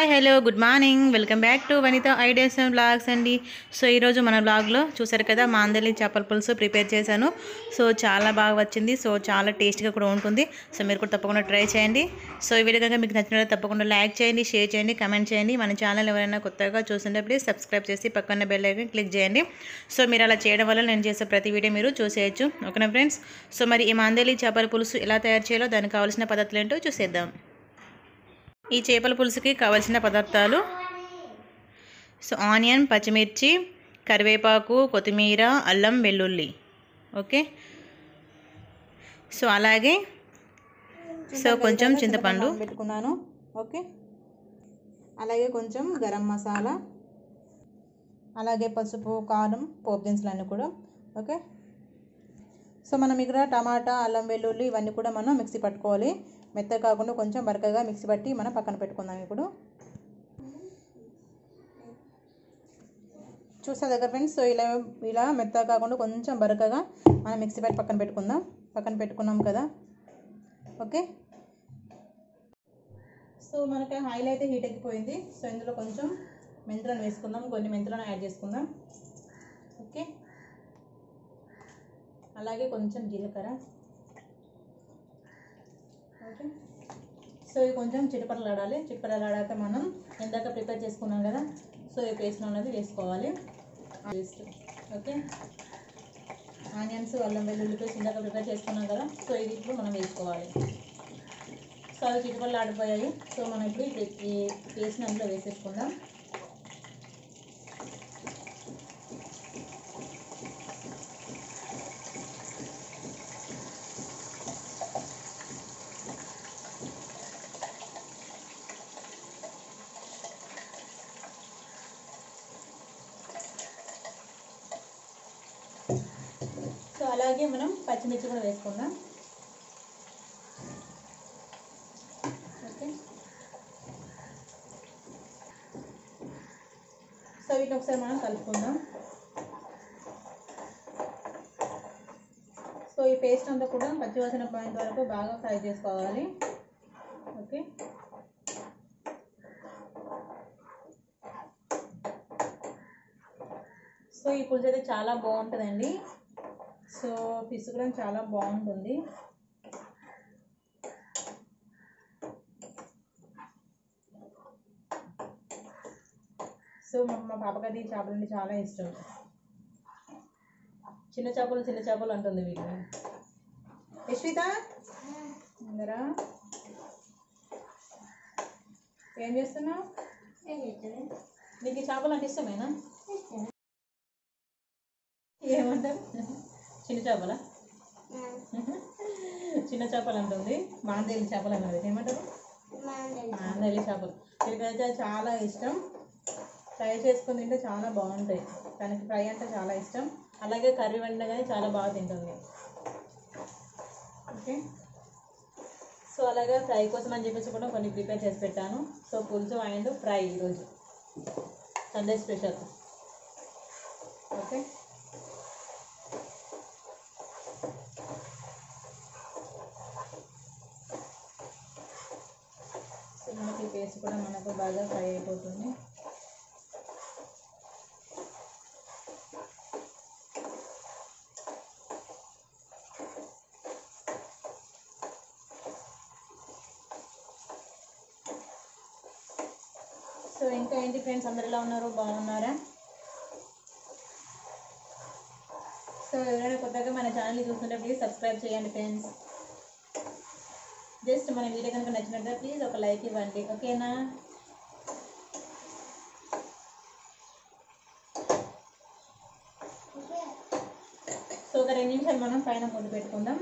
Hi hello good morning welcome back to Vanitha ideas and blogs అండి so ఈరోజు మన బ్లాగ్లో చూసారు కదా మాందలి చేపల పులుసు ప్రిపేర్ చేశాను సో చాలా బాగా వచ్చింది సో చాలా టేస్ట్గా కూడా ఉంటుంది సో మీరు కూడా తప్పకుండా ట్రై చేయండి సో ఈ వీడియో కనుక మీకు నచ్చినట్లయితే తప్పకుండా లైక్ చేయండి షేర్ చేయండి కమెంట్ చేయండి మన ఛానల్ ఎవరైనా కొత్తగా చూస్తుంటే ప్లీజ్ సబ్స్క్రైబ్ చేసి పక్కన బెల్ ఐకన్ క్లిక్ చేయండి సో మీరు అలా చేయడం వల్ల నేను చేసే ప్రతి వీడియో మీరు చూసేయచ్చు ఓకేనా ఫ్రెండ్స్ సో మరి ఈ మాందలి చేపల పులుసు ఎలా తయారు చేయాలో దానికి కావాల్సిన పద్ధతులు ఏంటో చూసేద్దాం ఈ చేపల పులుసుకి కావలసిన పదార్థాలు సో ఆనియన్ పచ్చిమిర్చి కరివేపాకు కొత్తిమీర అల్లం వెల్లుల్లి ఓకే సో అలాగే సో కొంచెం చింతపండు పెట్టుకున్నాను ఓకే అలాగే కొంచెం గరం మసాలా అలాగే పసుపు కారం పోపు దినుసులు అన్నీ కూడా ఓకే సో మనం ఇక్కడ టమాటా అల్లం వెల్లుల్లి ఇవన్నీ కూడా మనం మిక్సీ పట్టుకోవాలి మెత్తగా కాకుండా కొంచెం బరకగా మిక్సీ పట్టి మనం పక్కన పెట్టుకుందాం ఇప్పుడు చూసా దగ్గర ఫ్రెండ్స్ సో ఇలా ఇలా మెత్తగా కాకుండా కొంచెం బరకగా మనం మిక్సీ పట్టి పక్కన పెట్టుకుందాం పక్కన పెట్టుకున్నాం కదా ఓకే సో మనకి ఆయిల్ అయితే హీట్ ఎక్కిపోయింది సో ఇందులో కొంచెం మెంతులను వేసుకుందాం కొన్ని మెంతులను యాడ్ చేసుకుందాం ఓకే అలాగే కొంచెం జీలకర్ర ఓకే సో ఇది కొంచెం చిటపటలాడాలి చిటపటలాడాక మనం ఇందాక ప్రిపేర్ చేసుకున్నాం కదా సో ఈ పేస్ట్ అనేది వేసుకోవాలి పేస్ట్ ఓకే ఆనియన్స్ అల్లం వెల్లుల్లి పేస్ట్ ఇందాక ప్రిపేర్ చేసుకున్నాం కదా సో ఇది ఇప్పుడు మనం వేసుకోవాలి సో అవి చిటపట్లు ఆడిపోయాయి సో మనం ఇప్పుడు ఈ పేస్ట్ అందులో వేసేసుకుందాం సో అలాగే మనం పచ్చిమిర్చి కూడా వేసుకుందాం ఓకే సో వీటిని ఒకసారి మనం కలుపుకుందాం సో ఈ పేస్ట్ అంతా కూడా పచ్చివాసన పాయింట్ వరకు బాగా ఫ్రై చేసుకోవాలి ఓకే సో ఈ పులుసు అయితే చాలా బాగుంటుందండి సో ఫిష్ కూడా చాలా బాగుంటుంది సో మా మా పాపకి అది చేపలు అంటే చాలా ఇష్టం చిన్న చేపలు చిన్న చేపలు అంటుంది వీటిని యశ్విత ఇందరా ఏం చేస్తున్నావు నీకు ఈ చేపలు అంటే ఇష్టమేనా ఏమంటారు చిన్న చేపలా చిన్న చేపలు అంటుంది మాందేలి చేపలు అన్నది ఏమంటారు మాందేలి చేపలు వీరికైతే చాలా ఇష్టం ఫ్రై చేసుకుని తింటే చాలా బాగుంటాయి తనకి ఫ్రై అంటే చాలా ఇష్టం అలాగే కర్రీ వండినా కానీ చాలా బాగా తింటుంది ఓకే సో అలాగే ఫ్రై కోసం అని చెప్పేసి కూడా కొన్ని ప్రిపేర్ చేసి పెట్టాను సో పులుసు అండ్ ఫ్రై ఈరోజు సండే స్పెషల్ ఓకే సో మనకి పేస్ట్ కూడా మనకు బాగా ఫ్రై అయిపోతుంది సో ఇంకా ఏంటి ఫ్రెండ్స్ అందరు ఎలా ఉన్నారు బాగున్నారా సో ఎవరైనా కొత్తగా మన ఛానల్ని చూస్తుంటే ప్లీజ్ సబ్స్క్రైబ్ చేయండి ఫ్రెండ్స్ జస్ట్ మన వీడియో కనుక నచ్చినట్లయితే ప్లీజ్ ఒక లైక్ ఇవ్వండి ఓకేనా సో ఒక రెండు నిమిషాలు మనం పైన మూత పెట్టుకుందాం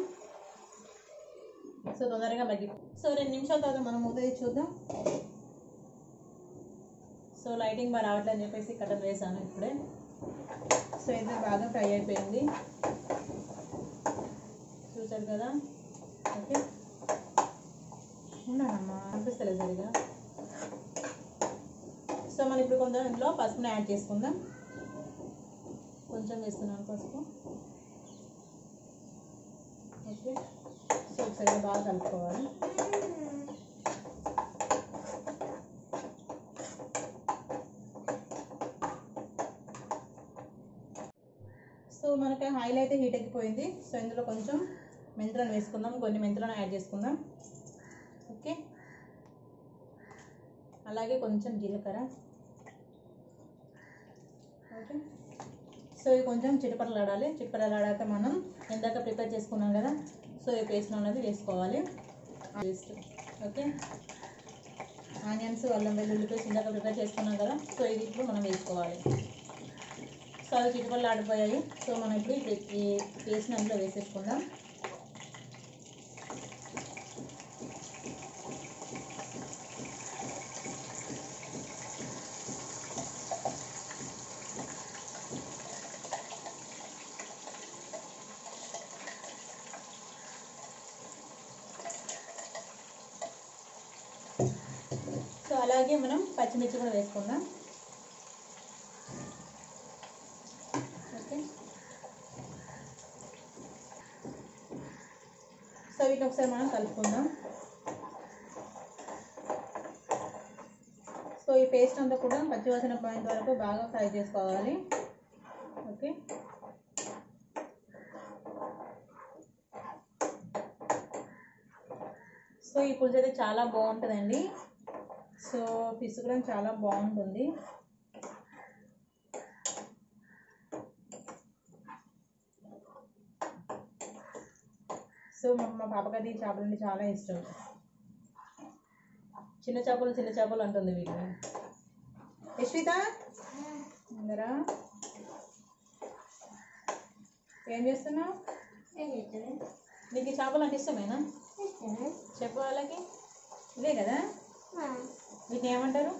సో తొందరగా మగ్గి సో రెండు నిమిషాల తర్వాత మనం మూత తీసి చూద్దాం సో లైటింగ్ బాగా రావట్లేదు అని చెప్పేసి కట్టలు వేసాను ఇప్పుడే సో ఇది బాగా ఫ్రై అయిపోయింది చూసారు కదా ఓకే ఉన్నానమ్మా అనిపిస్తలేదు సరిగా సో మనం ఇప్పుడు కొంచెం ఇందులో పసుపుని యాడ్ చేసుకుందాం కొంచెం వేస్తున్నాను పసుపు ఓకే సో ఒకసారి బాగా కలుపుకోవాలి సో మనకి ఆయిల్ అయితే హీట్ ఎక్కిపోయింది సో ఇందులో కొంచెం మెంతులను వేసుకుందాం కొన్ని మెంతులను యాడ్ చేసుకుందాం ఓకే అలాగే కొంచెం జీలకర్ర ఓకే సో ఇవి కొంచెం చిటపటలాడాలి చిటపటలాడాక మనం ఇందాక ప్రిపేర్ చేసుకున్నాం కదా సో ఈ పేస్ట్ అనేది వేసుకోవాలి పేస్ట్ ఓకే ఆనియన్స్ అల్లం వెల్లుల్లి పేస్ట్ ఇందాక ప్రిపేర్ చేసుకున్నాం కదా సో ఇది ఇప్పుడు మనం వేసుకోవాలి సో అవి చిటపటలు ఆడిపోయాయి సో మనం ఇప్పుడు ఈ పే- ఈ పేస్ట్ అందులో వేసేసుకుందాం సో అలాగే మనం పచ్చిమిర్చి కూడా వేసుకుందాం ఓకే సో వీటిని ఒకసారి మనం కలుపుకుందాం సో ఈ పేస్ట్ అంతా కూడా పచ్చివాసన పాయింట్ వరకు బాగా ఫ్రై చేసుకోవాలి ఓకే సో ఈ పులుసు అయితే చాలా బాగుంటుందండి సో ఫిష్ కూడా చాలా బాగుంటుంది సో మా మా పాపకది ఈ చేపలు అంటే చాలా ఇష్టం చిన్న చేపలు చిన్న చేపలు అంటుంది వీటిని యశ్విత ఇందరా ఏం చేస్తున్నావు నీకు ఈ చేపలు అంటే ఇష్టమేనా చెప్పు వాళ్ళకి ఇదే కదా వీటిని ఏమంటారు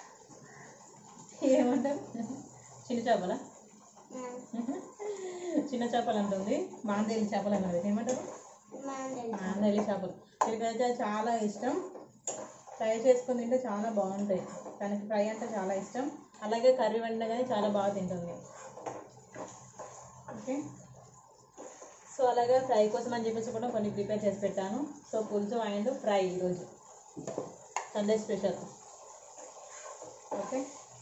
ఏమంటారు చిన్న చేపల చిన్న చేపలు అంటుంది మాందేలి చేపలు అన్నారు ఏమంటారు మాందేలి చేపలు వీరికైతే చాలా ఇష్టం ఫ్రై చేసుకుని తింటే చాలా బాగుంటాయి తనకి ఫ్రై అంటే చాలా ఇష్టం అలాగే కర్రీ వండినా కానీ చాలా బాగా తింటుంది ఓకే సో అలాగే ఫ్రై కోసం అని చెప్పేసి కూడా కొన్ని ప్రిపేర్ చేసి పెట్టాను సో పులుసు అండ్ ఫ్రై ఈరోజు సండే స్పెషల్ ఓకే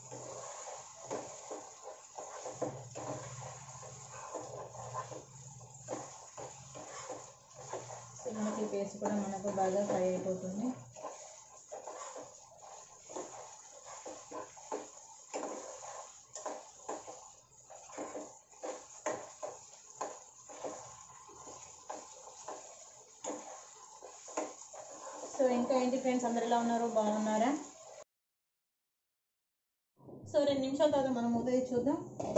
సో మనకి పేస్ట్ కూడా మనకు బాగా ఫ్రై అయిపోతుంది సో ఇంకా ఏంటి ఫ్రెండ్స్ అందరు ఎలా ఉన్నారు బాగున్నారా సో రెండు నిమిషాల తర్వాత మనం మూత తీసి చూద్దాం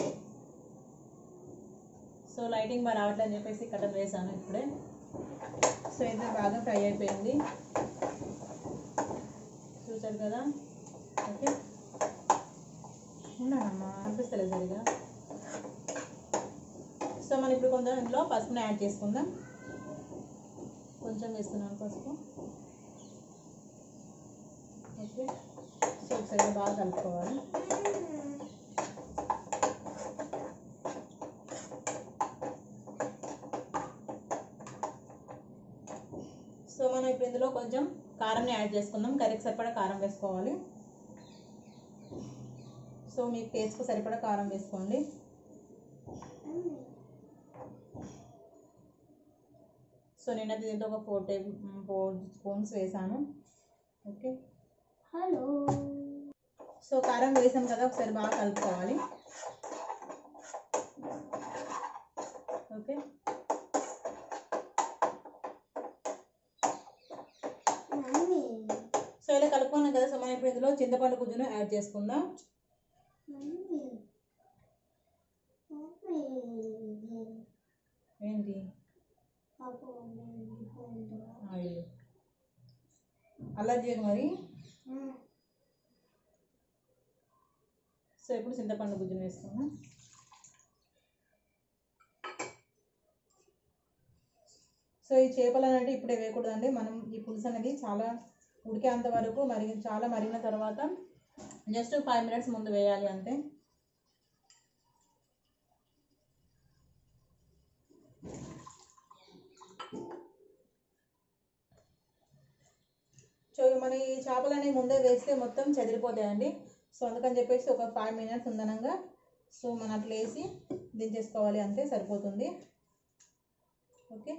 సో లైటింగ్ బాగా రావట్లేదు అని చెప్పేసి కట్టలు వేసాను ఇప్పుడే సో ఇది బాగా ఫ్రై అయిపోయింది చూసారు కదా ఓకే ఉన్నానమ్మా అనిపిస్తలేదు సరిగా సో మనం ఇప్పుడు కొంచెం ఇందులో పసుపుని యాడ్ చేసుకుందాం కొంచెం వేస్తున్నాను పసుపు ఓకే సో ఒకసారి బాగా కలుపుకోవాలి సో మనం ఇప్పుడు ఇందులో కొంచెం కారంని యాడ్ చేసుకుందాం కర్రీకి సరిపడా కారం వేసుకోవాలి సో మీకు టేస్ట్కి సరిపడా కారం వేసుకోండి సో నేను దీంతో ఒక ఫోర్ టేబుల్ ఫోర్ స్పూన్స్ వేసాను ఓకే హలో సో కారం వేసాం కదా ఒకసారి బాగా కలుపుకోవాలి ఓకే మమ్మీ సో ఇలా కలుపుకున్నాం కదా సో మనం ఇప్పుడు ఇందులో చింతపండు గుజ్జును యాడ్ చేసుకుందాం మమ్మీ మమ్మీ ఏంటి పాప ఆయిల్ అల్లరి చేయకు మరి సో ఇప్పుడు చింతపండు గుజ్జును వేసుకుందాం సో ఈ చేపలు అనేది ఇప్పుడే వేయకూడదండి మనం ఈ పులుసు అనేది చాలా ఉడికేంత వరకు మరి చాలా మరిగిన తర్వాత జస్ట్ ఫైవ్ మినిట్స్ ముందు వేయాలి అంతే సో ఇక మన ఈ చేపలు అనేవి ముందే వేస్తే మొత్తం చెదిరిపోతాయండి సో అందుకని చెప్పేసి ఒక ఫైవ్ మినిట్స్ ఉందనంగా సో మనం అట్లా వేసి దించేసుకోవాలి అంతే సరిపోతుంది ఓకే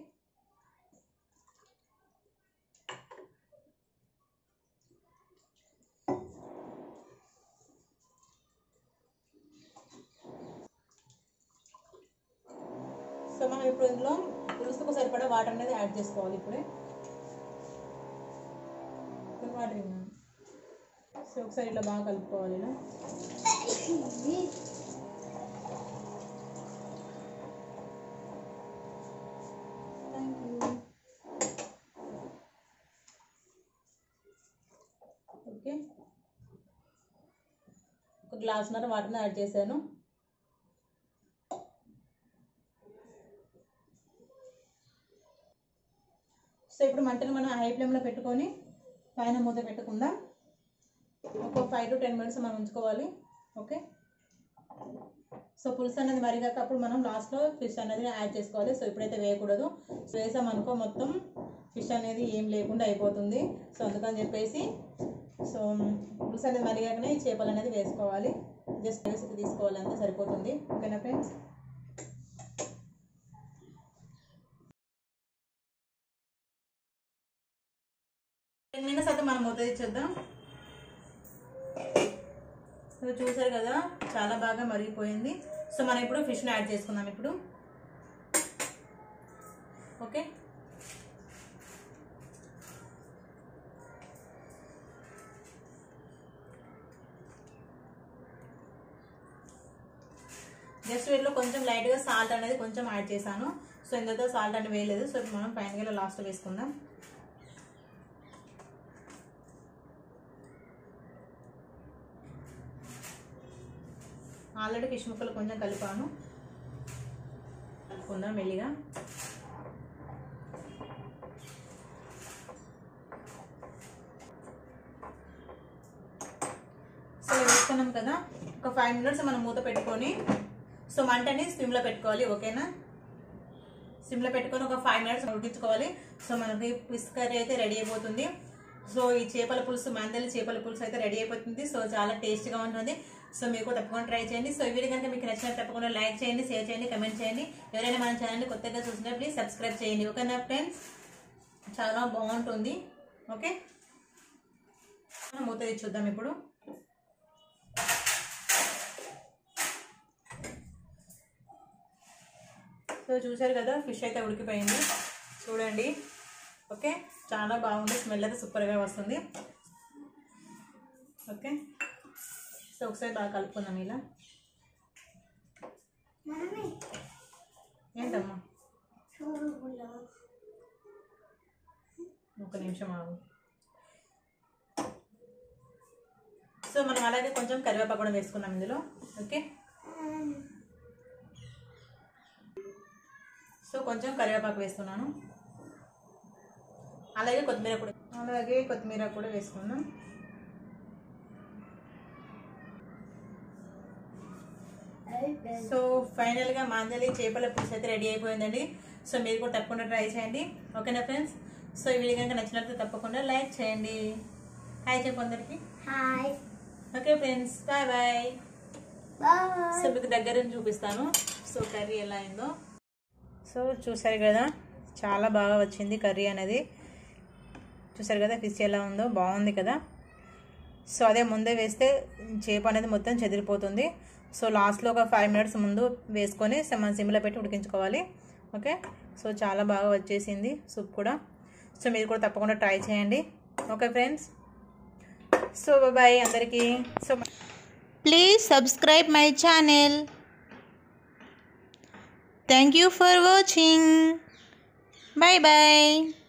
సో మనం ఇప్పుడు ఇందులో పులుసుకు సరిపడా వాటర్ అనేది యాడ్ చేసుకోవాలి ఇప్పుడే వాటర్ ఇవ్వండి. సో ఒకసారి ఇట్లా బాగా కలుపుకోవాలి ఇలా థ్యాంక్ యూ ఓకే ఒక గ్లాసున్నర వాటర్ని యాడ్ చేశాను సో ఇప్పుడు మంటను మనం హై ఫ్లేమ్లో పెట్టుకొని పైన మూత పెట్టుకుందాం ఒక ఫైవ్ టు టెన్ మినిట్స్ మనం ఉంచుకోవాలి ఓకే సో పులుసు అనేది మరిగాక అప్పుడు మనం లాస్ట్లో ఫిష్ అనేది యాడ్ చేసుకోవాలి సో ఇప్పుడైతే వేయకూడదు సో వేసామనుకో మొత్తం ఫిష్ అనేది ఏం లేకుండా అయిపోతుంది సో అందుకని చెప్పేసి సో పులుసు అనేది మరిగాకనే ఈ చేపలు అనేది వేసుకోవాలి జస్ట్ వేసి తీసుకోవాలి అంతే సరిపోతుంది ఓకేనా ఫ్రెండ్స్ టెన్ మినిట్స్ అయితే మనం మూత ఇచ్చేద్దాం సో చూసారు కదా చాలా బాగా మరిగిపోయింది సో మనం ఇప్పుడు ఫిష్ని యాడ్ చేసుకుందాం ఇప్పుడు ఓకే జస్ట్ వీటిలో కొంచెం లైట్గా సాల్ట్ అనేది కొంచెం యాడ్ చేశాను సో ఇందులో సాల్ట్ అనేది వేయలేదు సో ఇప్పుడు మనం ఫైనల్గా లాస్ట్లో వేసుకుందాం ఆల్రెడీ ఫిష్ ముక్కలు కొంచెం కలిపాను కలుపుకుందాం మెల్లిగా సో వేసుకున్నాం కదా ఒక ఫైవ్ మినిట్స్ మనం మూత పెట్టుకొని సో మంటని స్విమ్లో పెట్టుకోవాలి ఓకేనా సిమ్లో పెట్టుకొని ఒక ఫైవ్ మినిట్స్ ఉడికించుకోవాలి సో మనకి ఫిష్ కర్రీ అయితే రెడీ అయిపోతుంది సో ఈ చేపల పులుసు మందలి చేపల పులుసు అయితే రెడీ అయిపోతుంది సో చాలా టేస్ట్గా ఉంటుంది సో మీకు తప్పకుండా ట్రై చేయండి సో ఈ వీడియో కనుక మీకు నచ్చినట్టు తప్పకుండా లైక్ చేయండి షేర్ చేయండి కమెంట్ చేయండి ఎవరైనా మన ఛానల్ని కొత్తగా చూసినా ప్లీజ్ సబ్స్క్రైబ్ చేయండి ఓకేనా ఫ్రెండ్స్ చాలా బాగుంటుంది ఓకే మనం మూత తీసి చూద్దాం ఇప్పుడు సో చూసారు కదా ఫిష్ అయితే ఉడికిపోయింది చూడండి ఓకే చాలా బాగుంది స్మెల్ అయితే సూపర్గా వస్తుంది ఓకే సో ఒకసారి బాగా కలుపుకుందాం ఇలా మమ్మీ ఏంటమ్మా చూడకుండా ఒక నిమిషం ఆగు సో మనం అలాగే కొంచెం కరివేపాకు కూడా వేసుకున్నాం ఇందులో ఓకే సో కొంచెం కరివేపాకు వేస్తున్నాను అలాగే కొత్తిమీర కూడా అలాగే కొత్తిమీర కూడా వేసుకుందాం సో ఫైనల్గా మాంజలి చేపల పులుసు అయితే రెడీ అయిపోయిందండి సో మీరు కూడా తప్పకుండా ట్రై చేయండి ఓకేనా ఫ్రెండ్స్ సో ఈ వీడియో కనుక నచ్చినట్లయితే తప్పకుండా లైక్ చేయండి హాయ్ చెప్పు అందరికి hi okay friends bye bye bye so మీకు దగ్గర నుంచి చూపిస్తాను సో కర్రీ ఎలా అయిందో సో చూసారు కదా చాలా బాగా వచ్చింది కర్రీ అనేది చూసారు కదా ఫిష్ ఎలా ఉందో బాగుంది కదా సో అదే ముందే వేస్తే చేప అనేది మొత్తం చెదిరిపోతుంది సో లాస్ట్లో ఒక ఫైవ్ మినిట్స్ ముందు వేసుకొని మన సిమ్లో పెట్టి ఉడికించుకోవాలి ఓకే సో చాలా బాగా వచ్చేసింది సూప్ కూడా సో మీరు కూడా తప్పకుండా ట్రై చేయండి ఓకే ఫ్రెండ్స్ సో బాయ్ అందరికీ so Please subscribe my channel. Thank you for watching. Bye bye.